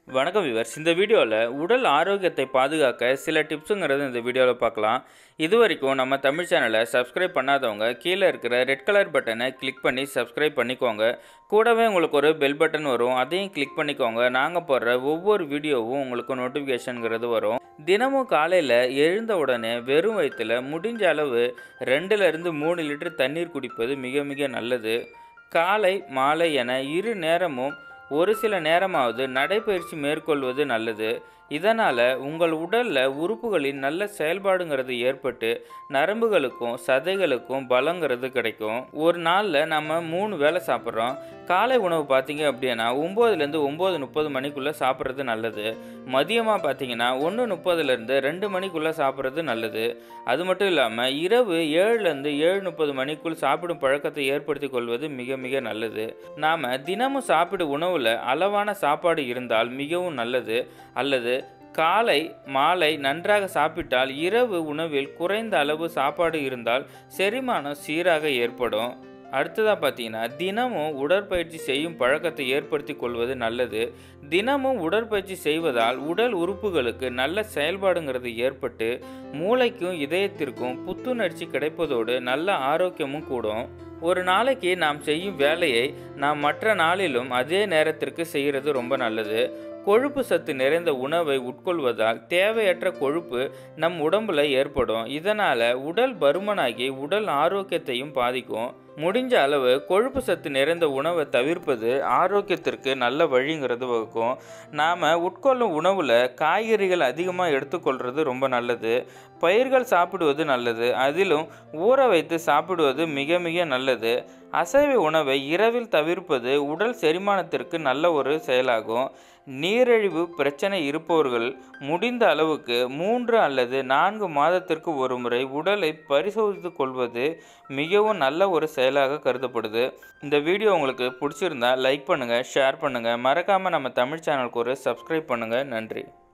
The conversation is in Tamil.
வணக்கம் விவர்ஸ் இந்த வீடியோவில் உடல் ஆரோக்கியத்தை பாதுகாக்க சில டிப்ஸுங்கிறது இந்த வீடியோவில் பார்க்கலாம் இது வரைக்கும் நம்ம தமிழ் சேனலை சப்ஸ்கிரைப் பண்ணாதவங்க கீழே இருக்கிற ரெட் கலர் பட்டனை கிளிக் பண்ணி சப்ஸ்கிரைப் பண்ணிக்கோங்க கூடவே உங்களுக்கு ஒரு பெல் பட்டன் வரும் அதையும் கிளிக் பண்ணிக்கோங்க நாங்கள் போடுற ஒவ்வொரு வீடியோவும் உங்களுக்கு நோட்டிஃபிகேஷனுங்கிறது வரும் தினமும் காலையில் எழுந்த உடனே வெறும் வயிற்றில் முடிஞ்ச அளவு ரெண்டுலேருந்து மூணு லிட்டர் தண்ணீர் குடிப்பது மிக மிக நல்லது காலை மாலை என இரு நேரமும் ஒரு சில நேரமாவது நடைப்பயிற்சி மேற்கொள்வது நல்லது இதனால் உங்கள் உடலில் உறுப்புகளின் நல்ல செயல்பாடுங்கிறது ஏற்பட்டு நரம்புகளுக்கும் சதைகளுக்கும் பலங்கிறது கிடைக்கும் ஒரு நாளில் நம்ம மூணு வேளை சாப்பிட்றோம் காலை உணவு பார்த்தீங்க அப்படின்னா ஒம்போதுலேருந்து ஒம்பது முப்பது மணிக்குள்ளே சாப்பிட்றது நல்லது மதியமாக பார்த்தீங்கன்னா ஒன்று முப்பதுலேருந்து ரெண்டு மணிக்குள்ளே சாப்பிட்றது நல்லது அது மட்டும் இல்லாமல் இரவு ஏழுலேருந்து ஏழு முப்பது மணிக்குள் சாப்பிடும் பழக்கத்தை ஏற்படுத்தி கொள்வது மிக மிக நல்லது நாம் தினமும் சாப்பிடும் உணவில் அளவான சாப்பாடு இருந்தால் மிகவும் நல்லது அல்லது காலை மாலை நன்றாக சாப்பிட்டால் இரவு உணவில் குறைந்த அளவு சாப்பாடு இருந்தால் செரிமானம் சீராக ஏற்படும் அடுத்ததாக பார்த்தீங்கன்னா தினமும் உடற்பயிற்சி செய்யும் பழக்கத்தை ஏற்படுத்தி கொள்வது நல்லது தினமும் உடற்பயிற்சி செய்வதால் உடல் உறுப்புகளுக்கு நல்ல செயல்பாடுங்கிறது ஏற்பட்டு மூளைக்கும் இதயத்திற்கும் புத்துணர்ச்சி கிடைப்பதோடு நல்ல ஆரோக்கியமும் கூடும் ஒரு நாளைக்கு நாம் செய்யும் வேலையை நாம் மற்ற நாளிலும் அதே நேரத்திற்கு செய்கிறது ரொம்ப நல்லது கொழுப்பு சத்து நிறைந்த உணவை உட்கொள்வதால் தேவையற்ற கொழுப்பு நம் உடம்புல ஏற்படும் இதனால் உடல் பருமனாகி உடல் ஆரோக்கியத்தையும் பாதிக்கும் முடிஞ்ச அளவு கொழுப்பு சத்து நிறைந்த உணவை தவிர்ப்பது ஆரோக்கியத்திற்கு நல்ல வழிங்கிறது வகுக்கும் நாம் உட்கொள்ளும் உணவில் காய்கறிகள் அதிகமாக எடுத்துக்கொள்வது ரொம்ப நல்லது பயிர்கள் சாப்பிடுவது நல்லது அதிலும் ஊற வைத்து சாப்பிடுவது மிக மிக நல்லது அசைவ உணவை இரவில் தவிர்ப்பது உடல் செரிமானத்திற்கு நல்ல ஒரு செயலாகும் நீரிழிவு பிரச்சனை இருப்பவர்கள் முடிந்த அளவுக்கு மூன்று அல்லது நான்கு மாதத்திற்கு ஒரு முறை உடலை பரிசோதித்து கொள்வது மிகவும் நல்ல ஒரு செயலாக கருதப்படுது இந்த வீடியோ உங்களுக்கு பிடிச்சிருந்தா லைக் பண்ணுங்கள் ஷேர் பண்ணுங்கள் மறக்காமல் நம்ம தமிழ் சேனலுக்கு ஒரு சப்ஸ்கிரைப் பண்ணுங்கள் நன்றி